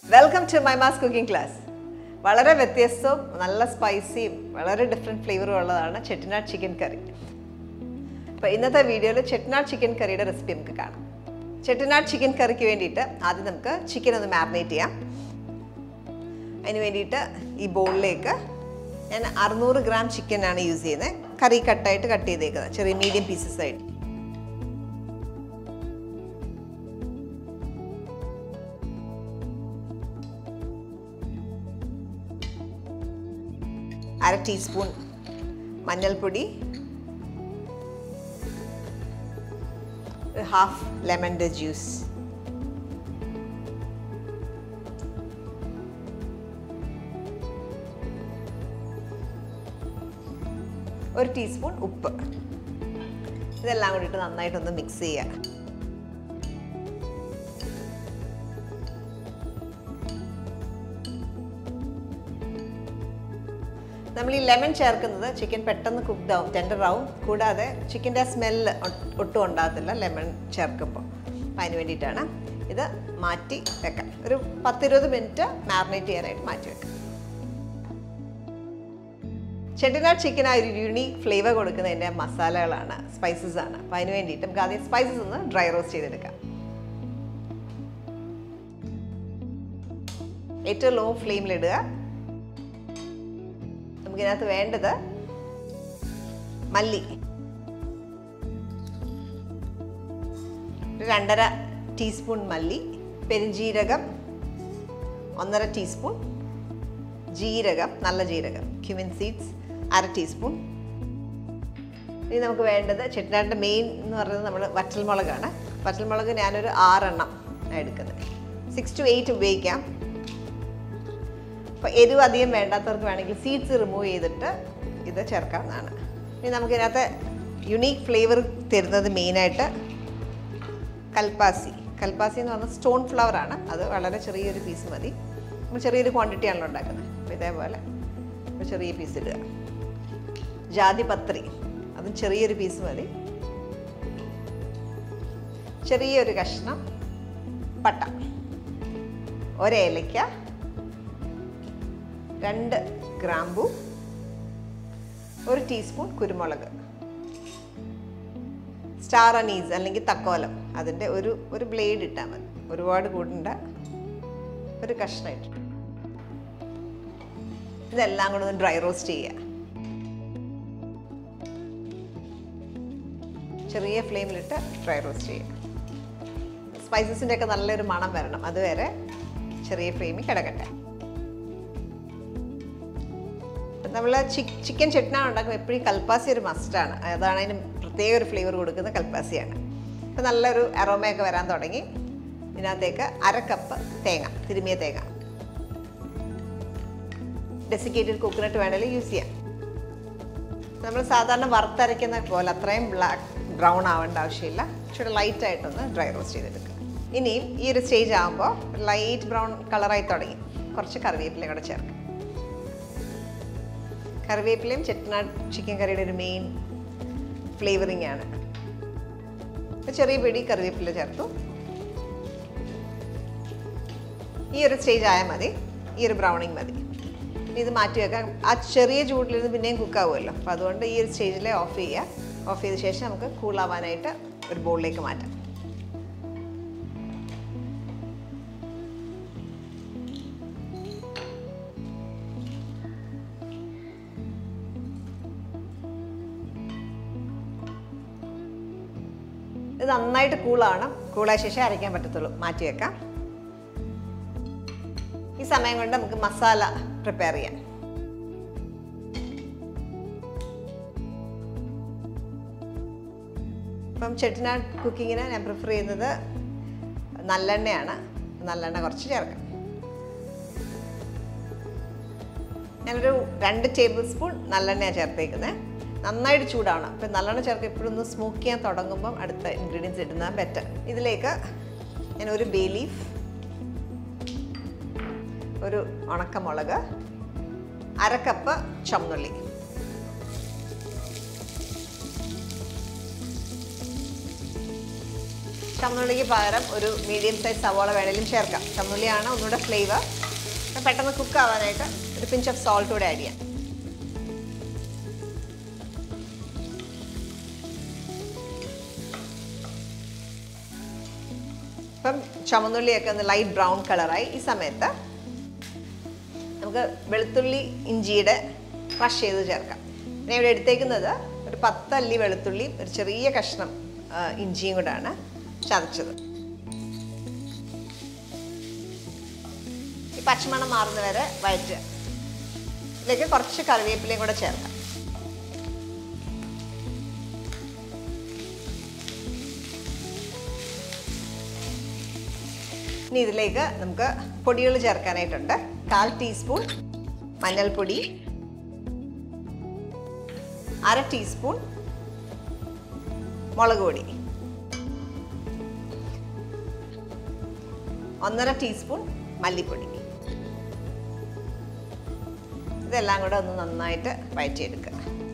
welcome to my mass cooking class വളരെ വ്യത്യസ്തവും നല്ല സ്പൈസിയും വളരെ ഡിഫറെൻറ്റ് ഫ്ലേവറും ഉള്ളതാണ് ചെട്ടിനാട് ചിക്കൻ കറി അപ്പോൾ ഇന്നത്തെ വീഡിയോയിൽ ചെട്ടിനാട് ചിക്കൻ കറിയുടെ റെസിപ്പി നമുക്ക് കാണാം ചെട്ടിനാട് ചിക്കൻ കറിക്ക് വേണ്ടിയിട്ട് ആദ്യം നമുക്ക് ചിക്കൻ ഒന്ന് മാറിനേറ്റ് ചെയ്യാം അതിന് വേണ്ടിയിട്ട് ഈ ബൗളിലേക്ക് ഞാൻ അറുന്നൂറ് ഗ്രാം ചിക്കനാണ് യൂസ് ചെയ്യുന്നത് കറി കട്ടായിട്ട് കട്ട് ചെയ്തേക്കുന്നത് ചെറിയ മീഡിയം പീസസ് ആയിട്ട് അര ടീസ്പൂൺ മഞ്ഞൾപ്പൊടി ഒരു ഹാഫ് ലെമണിൻ്റെ ജ്യൂസ് ഒരു ടീസ്പൂൺ ഉപ്പ് ഇതെല്ലാം കൂടിയിട്ട് നന്നായിട്ടൊന്ന് മിക്സ് ചെയ്യുക നമ്മൾ ഈ ലെമൺ ചേർക്കുന്നത് ചിക്കൻ പെട്ടെന്ന് കുക്ക്ഡ് ആവും ടെൻഡർ ആവും കൂടാതെ ചിക്കൻ്റെ സ്മെല്ല് ഒട്ടും ഉണ്ടാകത്തില്ല ലെമൺ ചേർക്കുമ്പോൾ അപ്പം അതിന് വേണ്ടിയിട്ടാണ് ഇത് മാറ്റി വെക്കാം ഒരു പത്തിരുപത് മിനിറ്റ് മാറിനേറ്റ് ചെയ്യാനായിട്ട് മാറ്റി വെക്കാം ചെട്ടിനാട് ചിക്കൻ ആ ഒരു യുണീക്ക് ഫ്ലേവർ കൊടുക്കുന്നതിൻ്റെ മസാലകളാണ് സ്പൈസസ് ആണ് അപ്പം അതിന് വേണ്ടിയിട്ട് നമുക്ക് ആദ്യം സ്പൈസസ് ഒന്ന് ഡ്രൈ റോസ്റ്റ് ചെയ്തെടുക്കാം ഏറ്റവും ലോ ഫ്ലെയിമിലിടുക നമുക്കിതിനകത്ത് വേണ്ടത് മല്ലി ഒരു രണ്ടര ടീസ്പൂൺ മല്ലി പെരുംജീരകം ഒന്നര ടീസ്പൂൺ ജീരകം നല്ല ജീരകം ക്യുമിൻ സീഡ്സ് അര ടീസ്പൂൺ ഇനി നമുക്ക് വേണ്ടത് ചെട്ടിനാടിൻ്റെ മെയിൻ എന്ന് പറയുന്നത് നമ്മൾ വറ്റൽമുളകാണ് വറ്റൽമുളക് ഞാനൊരു ആറെണ്ണം എടുക്കുന്നത് സിക്സ് ടു എയ്റ്റ് ഉപയോഗിക്കാം അപ്പോൾ എരിവ് അധികം വേണ്ടാത്തവർക്ക് വേണമെങ്കിൽ സീഡ്സ് റിമൂവ് ചെയ്തിട്ട് ഇത് ചേർക്കാവുന്നതാണ് ഇനി നമുക്കിതിനകത്ത് യുണീക്ക് ഫ്ലേവർ തരുന്നത് മെയിനായിട്ട് കൽപ്പാസി കൽപ്പാസി എന്ന് പറഞ്ഞാൽ സ്റ്റോൺ ഫ്ലവർ ആണ് അത് വളരെ ചെറിയൊരു പീസ് മതി നമ്മൾ ചെറിയൊരു ക്വാണ്ടിറ്റി ആണല്ലോ ഉണ്ടാക്കുന്നത് അപ്പോൾ ഇതേപോലെ ഒരു ചെറിയ പീസ് ഇടുക ജാതിപത്രി അതും ചെറിയൊരു പീസ് മതി ചെറിയൊരു കഷ്ണം പട്ട ഒരേലയ്ക്ക രണ്ട് ഗ്രാമ്പു ഒരു ടീസ്പൂൺ കുരുമുളക് സ്റ്റാർ അനീസ് അല്ലെങ്കിൽ തക്കോലം അതിൻ്റെ ഒരു ഒരു ബ്ലേഡ് ഇട്ടാൽ മതി ഒരുപാട് കൂടണ്ട ഒരു കഷ്ണം ഇട്ട് ഇതെല്ലാം കൂടെ ഒന്ന് ഡ്രൈ റോസ്റ്റ് ചെയ്യുക ചെറിയ ഫ്ലെയിമിലിട്ട് ഡ്രൈ റോസ്റ്റ് ചെയ്യുക സ്പൈസസിൻ്റെ ഒക്കെ നല്ലൊരു മണം വരണം അതുവരെ ചെറിയ ഫ്ലെയിമിൽ കിടക്കട്ടെ നമ്മൾ ചിക്കൻ ചെട്ടിനാണ് ഉണ്ടാക്കുമ്പോൾ എപ്പോഴും കൽപ്പാസി ഒരു മസ്റ്റാണ് അതാണ് അതിന് പ്രത്യേക ഒരു ഫ്ലേവർ കൊടുക്കുന്ന കൽപ്പാസിയാണ് അപ്പോൾ നല്ലൊരു അറോമയൊക്കെ വരാൻ തുടങ്ങി ഇതിനകത്തേക്ക് അര കപ്പ് തേങ്ങ തിരുമിയ തേങ്ങ ഡെസിക്കേറ്റഡ് കോക്കനട്ട് വേണമെങ്കിൽ യൂസ് ചെയ്യാം നമ്മൾ സാധാരണ വറുത്തരയ്ക്കുന്ന പോലെ അത്രയും ബ്ലാക്ക് ബ്രൗൺ ആവേണ്ട ആവശ്യമില്ല ഇച്ചിരി ലൈറ്റായിട്ടൊന്ന് ഡ്രൈ റോസ്റ്റ് ചെയ്തെടുക്കുക ഇനിയും ഈ ഒരു സ്റ്റേജ് ആകുമ്പോൾ ലൈറ്റ് ബ്രൗൺ കളറായി തുടങ്ങി കുറച്ച് കറിവേപ്പിലയും കൂടെ ചേർക്കാം കറിവേപ്പിലയും ചെട്ടിനാട് ചിക്കൻ കറിയുടെ ഒരു മെയിൻ ഫ്ലേവറിംഗ് ആണ് ചെറിയ പിടി കറിവേപ്പില ചേർത്തു ഈ ഒരു സ്റ്റേജ് ആയാൽ മതി ഈ ഒരു ബ്രൗണിങ് മതി ഇത് മാറ്റി വെക്കാം ആ ചെറിയ ചൂടിലിരുന്ന് പിന്നെയും കുക്കാവുമല്ലോ അപ്പോൾ അതുകൊണ്ട് ഈ ഒരു സ്റ്റേജിൽ ഓഫ് ചെയ്യുക ഓഫ് ചെയ്ത ശേഷം നമുക്ക് കൂളാവാനായിട്ട് ഒരു ബോളിലേക്ക് മാറ്റാം ഇത് നന്നായിട്ട് കൂളാവണം കൂളായ ശേഷം അരയ്ക്കാൻ പറ്റത്തുള്ളൂ മാറ്റി വെക്കാം ഈ സമയം കൊണ്ട് നമുക്ക് മസാല പ്രിപ്പയർ ചെയ്യാം ഇപ്പം ചെട്ടിനാട് കുക്കിങ്ങിന് ഞാൻ പ്രിഫർ ചെയ്യുന്നത് നല്ലെണ്ണയാണ് നല്ലെണ്ണ കുറച്ച് ചേർക്കാം ഞാനൊരു രണ്ട് ടേബിൾ സ്പൂൺ നല്ലെണ്ണയാണ് ചേർത്തേക്കുന്നത് നന്നായിട്ട് ചൂടാവണം അപ്പം നല്ലെണ്ണ ചേർത്ത് എപ്പോഴും ഒന്ന് സ്മോക്ക് ചെയ്യാൻ തുടങ്ങുമ്പം അടുത്ത ഇൻഗ്രീഡിയൻസ് ഇടുന്നത് ബെറ്റർ ഇതിലേക്ക് ഞാൻ ഒരു ബേ ലീഫ് ഒരു ഉണക്കമുളക് അരക്കപ്പ് ചുമന്നുള്ളി ചമ്മന്തിക്ക് പകരം ഒരു മീഡിയം സൈസ് സവോള വേണേലും ചേർക്കാം ചമ്മന്തിയാണ് ഒന്നുകൂടെ ഫ്ലേവർ പെട്ടെന്ന് കുക്ക് ആവാനായിട്ട് ഒരു പിഞ്ച് ഓഫ് സോൾട്ട് കൂടെ ആഡ് ചെയ്യാം ഇപ്പം ചുമന്നുള്ളിയൊക്കെ ഒന്ന് ലൈറ്റ് ബ്രൗൺ കളറായി ഈ സമയത്ത് നമുക്ക് വെളുത്തുള്ളി ഇഞ്ചിയുടെ ക്രഷ് ചെയ്ത് ചേർക്കാം ഞാൻ ഇവിടെ എടുത്തേക്കുന്നത് ഒരു പത്തല്ലി വെളുത്തുള്ളി ഒരു ചെറിയ കഷ്ണം ആ, ഇഞ്ചിയും കൂടാണ് ചതച്ചത് ഈ പച്ചമണം മാറുന്ന വരെ വഴറ്റുക ഇതിലേക്ക് കുറച്ച് കറിവേപ്പിലയും കൂടെ ചേർക്കാം ഇനി ഇതിലേക്ക് നമുക്ക് പൊടികൾ ചേർക്കാനായിട്ടുണ്ട് കാൽ ടീസ്പൂൺ മഞ്ഞൾപ്പൊടി അര ടീസ്പൂൺ മുളക് പൊടി ഒന്നര ടീസ്പൂൺ മല്ലിപ്പൊടി ഇതെല്ലാം കൂടെ ഒന്ന് നന്നായിട്ട് വഴറ്റിയെടുക്കുക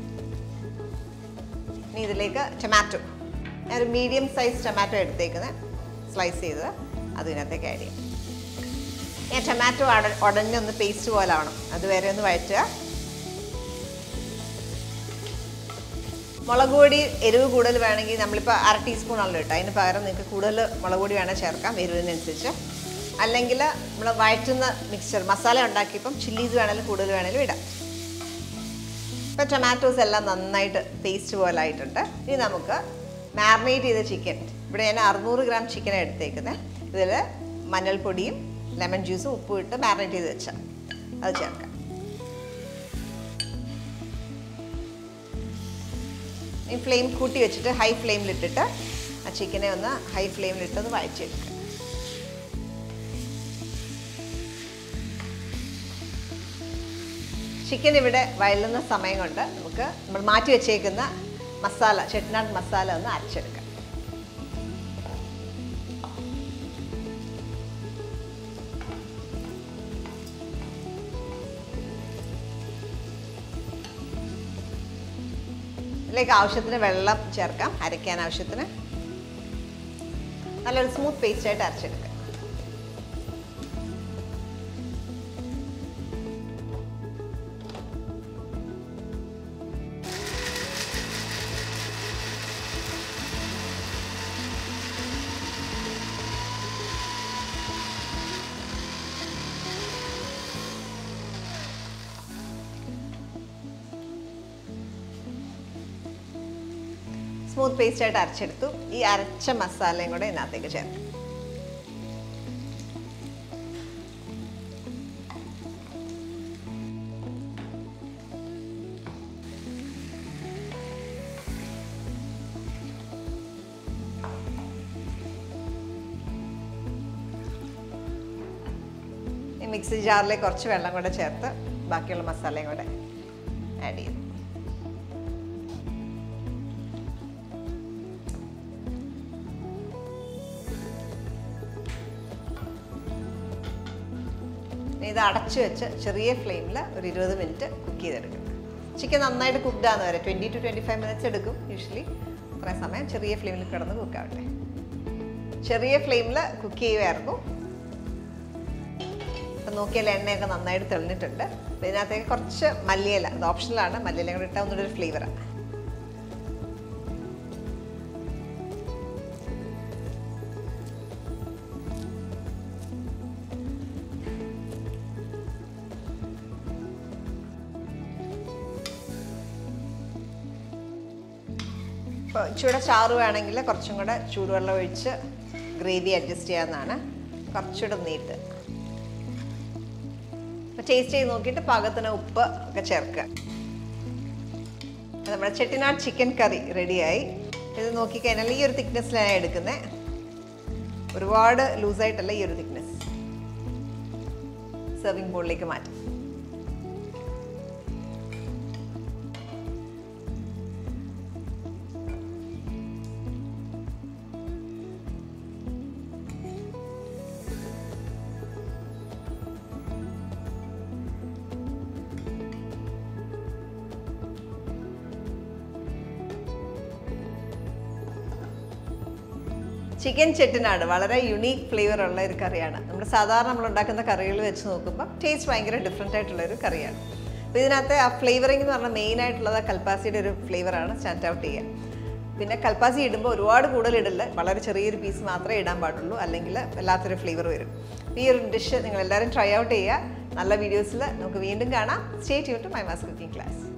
ഇനി ഇതിലേക്ക് ടൊമാറ്റോ ഞാൻ ഒരു മീഡിയം സൈസ് ടൊമാറ്റോ എടുത്തേക്കുന്നത് സ്ലൈസ് ചെയ്ത് അതിനകത്തേക്ക് ആഡ് ചെയ്യാം ഞാൻ ടൊമാറ്റോ അട ഉടഞ്ഞൊന്ന് പേസ്റ്റ് പോലെ ആവണം അതുവരെ ഒന്ന് വഴറ്റുക മുളക് പൊടി എരിവ് കൂടുതൽ വേണമെങ്കിൽ നമ്മളിപ്പോൾ അര ടീസ്പൂൺ ആണല്ലോ ഇട്ടോ അതിന് പകരം നിങ്ങൾക്ക് കൂടുതൽ മുളക് പൊടി വേണേൽ ചേർക്കാം എരിവിനനുസരിച്ച് അല്ലെങ്കിൽ നമ്മൾ വഴറ്റുന്ന മിക്സ്ചർ മസാല ഉണ്ടാക്കിയപ്പം ചില്ലീസ് വേണേലും കൂടുതൽ വേണേലും ഇടാം ഇപ്പം ടൊമാറ്റോസ് എല്ലാം നന്നായിട്ട് പേസ്റ്റ് പോലെ ആയിട്ടുണ്ട് ഇനി നമുക്ക് മാറിനേറ്റ് ചെയ്ത ചിക്കൻ ഇവിടെ ഞാൻ അറുന്നൂറ് ഗ്രാം ചിക്കൻ എടുത്തേക്കുന്നത് ഇതിൽ മഞ്ഞൾപ്പൊടിയും ലെമൺ ജ്യൂസും ഉപ്പും ഇട്ട് മാറിനേറ്റ് ചെയ്ത് വെച്ചാൽ അത് ചേർക്കാം ഈ ഫ്ലെയിം കൂട്ടി വെച്ചിട്ട് ഹൈ ഫ്ലെയിമിലിട്ടിട്ട് ആ ചിക്കനെ ഒന്ന് ഹൈ ഫ്ലെയിമിലിട്ട് ഒന്ന് വഴറ്റിയെടുക്കുക ചിക്കൻ ഇവിടെ വയലുന്ന സമയം കൊണ്ട് നമുക്ക് നമ്മൾ മാറ്റി വെച്ചേക്കുന്ന മസാല ചെട്ടിനാട് മസാല ഒന്ന് അരച്ചെടുക്കാം ഇതിലേക്ക് ആവശ്യത്തിന് വെള്ളം ചേർക്കാം അരയ്ക്കാൻ ആവശ്യത്തിന് നല്ലൊരു സ്മൂത്ത് പേസ്റ്റ് ആയിട്ട് അരച്ചെടുക്കാം സ്മൂത്ത് പേസ്റ്റ് ആയിട്ട് അരച്ചെടുത്തു ഈ അരച്ച മസാലയും കൂടെ ഇതിനകത്തേക്ക് ചേർക്കും ഈ മിക്സി ജാറിലേക്ക് കുറച്ച് വെള്ളം കൂടെ ചേർത്ത് ബാക്കിയുള്ള മസാലയും കൂടെ ആഡ് ചെയ്തു ഇനി ഇത് അടച്ചു വെച്ച് ചെറിയ ഫ്ലെയിമിൽ ഒരു ഇരുപത് മിനിറ്റ് കുക്ക് ചെയ്തെടുക്കും ചിക്കൻ നന്നായിട്ട് കുക്ക്ഡ് ആകുന്ന വരെ twenty two twenty five minutes എടുക്കും യൂഷ്വലി അത്രയും സമയം ചെറിയ ഫ്ലെയിമിൽ കിടന്ന് കുക്ക് ആവട്ടെ ചെറിയ ഫ്ലെയിമിൽ കുക്ക് ചെയ്യുമായിരുന്നു അപ്പം നോക്കിയാൽ എണ്ണയൊക്കെ നന്നായിട്ട് തെളിഞ്ഞിട്ടുണ്ട് അപ്പോൾ ഇതിനകത്തേക്ക് കുറച്ച് മല്ലിയില ഇത് ഓപ്ഷനിലാണ് മല്ലിയില കൂടെ ഇട്ടാൽ ഒന്നുകൂടി ഒരു ഫ്ലേവറാണ് ഇപ്പോൾ ഇച്ചിരി ചാറ് വേണമെങ്കിൽ കുറച്ചും കൂടെ ചൂടുവെള്ളം ഒഴിച്ച് ഗ്രേവി അഡ്ജസ്റ്റ് ചെയ്യാവുന്നതാണ് കുറച്ചുകൂടെ നീട്ട് അപ്പോൾ ടേസ്റ്റ് ചെയ്ത് നോക്കിയിട്ട് പാകത്തിന് ഉപ്പ് ഒക്കെ ചേർക്കുക നമ്മുടെ ചെട്ടിനാട് ചിക്കൻ കറി റെഡിയായി ഇത് നോക്കിക്കഴിഞ്ഞാൽ ഈ ഒരു തിക്നെസ്സിലാണ് എടുക്കുന്നത് ഒരുപാട് ലൂസായിട്ടല്ല ഈ ഒരു തിക്നെസ് സെർവിങ് ബോളിലേക്ക് മാറ്റാം ചിക്കൻ ചെട്ടിനാട് വളരെ യുണീക്ക് ഫ്ലേവർ ഉള്ള ഒരു കറിയാണ് നമ്മുടെ സാധാരണ നമ്മൾ ഉണ്ടാക്കുന്ന കറികൾ വെച്ച് നോക്കുമ്പോൾ ടേസ്റ്റ് ഭയങ്കര ഡിഫറെൻ്റ് ആയിട്ടുള്ള ഒരു കറിയാണ് അപ്പോൾ ഇതിനകത്ത് ആ ഫ്ലേവറിംഗ് എന്ന് പറഞ്ഞാൽ മെയിൻ ആയിട്ടുള്ളത് ആ കൽപ്പാസിയുടെ ഒരു ഫ്ലേവറാണ് സ്റ്റാൻഡ് ഔട്ട് ചെയ്യുക പിന്നെ കൽപ്പാസി ഇടുമ്പോൾ ഒരുപാട് കൂടുതൽ ഇടില്ല വളരെ ചെറിയൊരു പീസ് മാത്രമേ ഇടാൻ പാടുള്ളൂ അല്ലെങ്കിൽ വല്ലാത്തൊരു ഫ്ലേവർ വരും ഈ ഒരു ഡിഷ് നിങ്ങൾ എല്ലാവരും ട്രൈ ഔട്ട് ചെയ്യുക നല്ല വീഡിയോസിൽ നമുക്ക് വീണ്ടും കാണാം stay tune to my mass cooking class